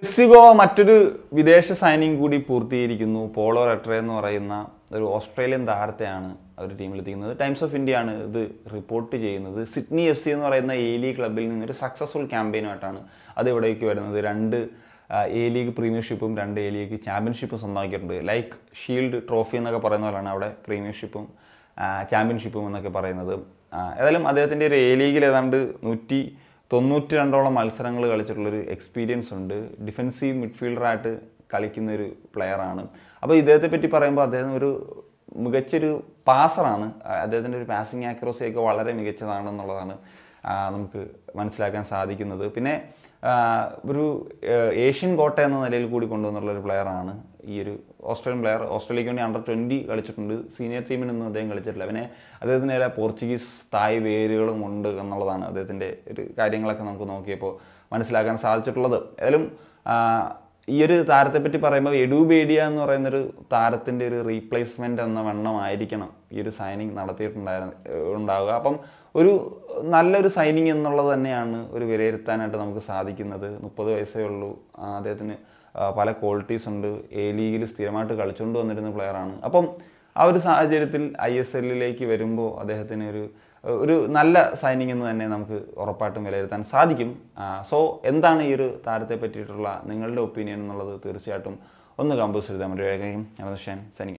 F Goa മറ്റൊരു വിദേശ signing കൂടി പൂർത്തീകരിക്കുന്നു പോളോ റെട്രെ എന്ന് പറയുന്ന ഒരു ഓസ്ട്രേലിയൻ താരത്തെയാണ് അവർ ടീമിലെത്തിക്കുന്നത് ടൈംസ് ഓഫ് ഇന്ത്യ ആണ് ഇത് റിപ്പോർട്ട് ചെയ്യുന്നത് സിഡ്നി എഫ് സി എന്ന് പറയുന്ന എ ലീഗ് ക്ലബിൽ നിന്നൊരു സക്സസ്ഫുൾ ക്യാമ്പയിനുമായിട്ടാണ് അത് ഇവിടേക്ക് വരുന്നത് രണ്ട് എ ലീഗ് പ്രീമിയർഷിപ്പും രണ്ട് എ ലീഗ് ചാമ്പ്യൻഷിപ്പും സ്വന്തമാക്കിയിട്ടുണ്ട് ലൈക്ക് ഷീൽഡ് ട്രോഫി എന്നൊക്കെ പറയുന്ന പോലെയാണ് അവിടെ പ്രീമിയർഷിപ്പും ചാമ്പ്യൻഷിപ്പും എന്നൊക്കെ പറയുന്നത് ആ, ഏതായാലും അദ്ദേഹത്തിൻ്റെ ഒരു എ ലീഗിൽ ഏതാണ്ട് നൂറ്റി തൊണ്ണൂറ്റി രണ്ടോളം മത്സരങ്ങൾ കളിച്ചിട്ടുള്ളൊരു എക്സ്പീരിയൻസ് ഉണ്ട് ഡിഫൻസീവ് മിഡ്ഫീൽഡറായിട്ട് കളിക്കുന്ന ഒരു പ്ലെയറാണ് അപ്പോൾ ഇദ്ദേഹത്തെ പറ്റി പറയുമ്പോൾ അദ്ദേഹം ഒരു മികച്ചൊരു പാസറാണ് അദ്ദേഹത്തിൻ്റെ ഒരു പാസിംഗ് ആക്യുറസി ഒക്കെ വളരെ മികച്ചതാണെന്നുള്ളതാണ് ആ, നമുക്ക് മനസ്സിലാക്കാൻ സാധിക്കുന്നത് പിന്നെ ആ, ഒരു ആ, ഏഷ്യൻ കോട്ട എന്ന നിലയിൽ കൂടി കൊണ്ടുവന്നുള്ള ഒരു പ്ലെയറാണ് ഈ ഒരു ഓസ്ട്രേലിയൻ പ്ലെയർ ഓസ്ട്രേലിയക്ക് വേണ്ടി അണ്ടർ ട്വൻറ്റി കളിച്ചിട്ടുണ്ട് സീനിയർ ടീമിനൊന്നും അദ്ദേഹം കളിച്ചിട്ടില്ല പിന്നെ അദ്ദേഹത്തിന് ചില പോർച്ചുഗീസ് തായ് വേരുകളും ഉണ്ട് എന്നുള്ളതാണ് അദ്ദേഹത്തിൻ്റെ ഒരു കാര്യങ്ങളൊക്കെ നമുക്ക് നോക്കിയപ്പോൾ മനസ്സിലാക്കാൻ സാധിച്ചിട്ടുള്ളത് ഏതായാലും ആ, ഈ ഒരു താരത്തെ പറ്റി പറയുമ്പോൾ എഡുബേഡിയ എന്ന് പറയുന്നൊരു താരത്തിൻ്റെ ഒരു റീപ്ലേസ്മെൻ്റ് എന്ന വണ്ണമായിരിക്കണം ഈ ഒരു സൈനിങ് നടത്തിയിട്ടുണ്ടായിരുന്ന ഉണ്ടാവുക അപ്പം ഒരു നല്ലൊരു സൈനിങ് എന്നുള്ളത് തന്നെയാണ് ഒരു വിലയിരുത്താനായിട്ട് നമുക്ക് സാധിക്കുന്നത് മുപ്പത് വയസ്സേ ഉള്ളൂ ആ, അദ്ദേഹത്തിന് ആ, പല ക്വാളിറ്റീസ് ഉണ്ട് എ ലീഗിൽ സ്ഥിരമായിട്ട് കളിച്ചുകൊണ്ട് വന്നിരുന്ന പ്ലെയറാണ് അപ്പം ആ ഒരു സാഹചര്യത്തിൽ ഐ എസ് എല്ലിലേക്ക് വരുമ്പോൾ അദ്ദേഹത്തിന് ഒരു ഒരു നല്ല സൈനിങ് എന്ന് തന്നെ നമുക്ക് ഉറപ്പായിട്ടും വിലയിരുത്താൻ സാധിക്കും സോ എന്താണ് ഈ ഒരു താരത്തെ പറ്റിയിട്ടുള്ള നിങ്ങളുടെ ഒപ്പീനിയൻ എന്നുള്ളത് തീർച്ചയായിട്ടും ഒന്ന് കമ്പോസ് ചെയ്താൽ മതി ഞാൻ സൈനിങ്